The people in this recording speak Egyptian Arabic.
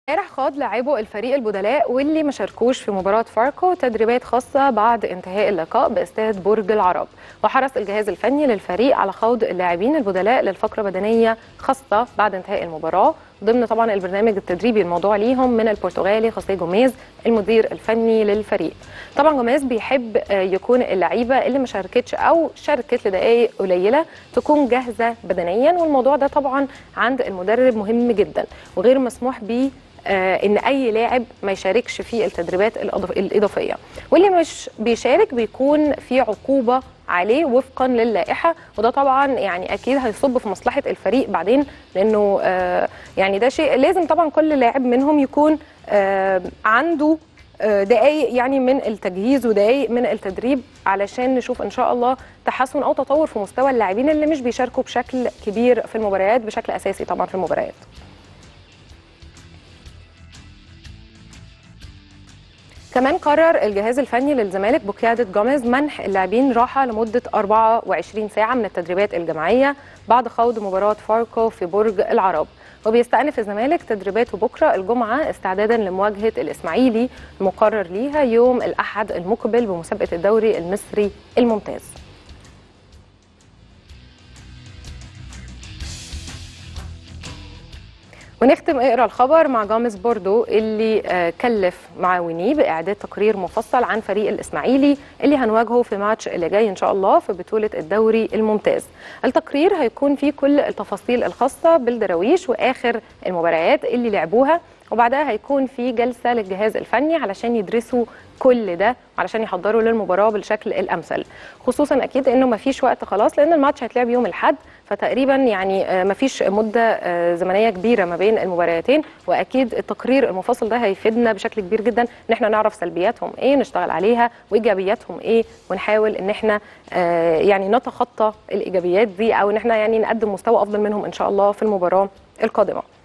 امبارح خاض لاعبو الفريق البدلاء واللي ما شاركوش في مباراة فاركو تدريبات خاصة بعد انتهاء اللقاء باستاد برج العرب وحرص الجهاز الفني للفريق على خوض اللاعبين البدلاء للفقرة بدنية خاصة بعد انتهاء المباراة ضمن طبعا البرنامج التدريبي الموضوع ليهم من البرتغالي خوسيه جوميز المدير الفني للفريق طبعا جوميز بيحب يكون اللعيبة اللي ما شاركتش او شاركت لدقائق قليلة تكون جاهزة بدنيا والموضوع ده طبعا عند المدرب مهم جدا وغير مسموح بيه ان اي لاعب ما يشاركش في التدريبات الاضافيه واللي مش بيشارك بيكون في عقوبه عليه وفقا للائحه وده طبعا يعني اكيد هيصب في مصلحه الفريق بعدين لانه يعني ده شيء لازم طبعا كل لاعب منهم يكون عنده دقائق يعني من التجهيز ودقائق من التدريب علشان نشوف ان شاء الله تحسن او تطور في مستوى اللاعبين اللي مش بيشاركوا بشكل كبير في المباريات بشكل اساسي طبعا في المباريات كمان قرر الجهاز الفني للزمالك بقيادة جوميز منح اللاعبين راحة لمدة 24 ساعة من التدريبات الجماعية بعد خوض مباراة فاركو في برج العرب وبيستأنف الزمالك تدريباته بكرة الجمعة استعدادا لمواجهة الإسماعيلي المقرر ليها يوم الأحد المقبل بمسابقة الدوري المصري الممتاز ونختم اقرا الخبر مع جامس بوردو اللي كلف معاونيه باعداد تقرير مفصل عن فريق الاسماعيلي اللي هنواجهه في ماتش اللي جاي ان شاء الله في بطوله الدوري الممتاز. التقرير هيكون فيه كل التفاصيل الخاصه بالدراويش واخر المباريات اللي لعبوها وبعدها هيكون في جلسه للجهاز الفني علشان يدرسوا كل ده علشان يحضروا للمباراه بالشكل الامثل خصوصا اكيد انه ما فيش وقت خلاص لان الماتش هيتلعب يوم الاحد فتقريبا يعني ما فيش مده زمنيه كبيره ما بين المباراتين واكيد التقرير المفصل ده هيفيدنا بشكل كبير جدا ان احنا نعرف سلبياتهم ايه نشتغل عليها وايجابياتهم ايه ونحاول ان احنا يعني نتخطى الايجابيات دي او ان احنا يعني نقدم مستوى افضل منهم ان شاء الله في المباراه القادمه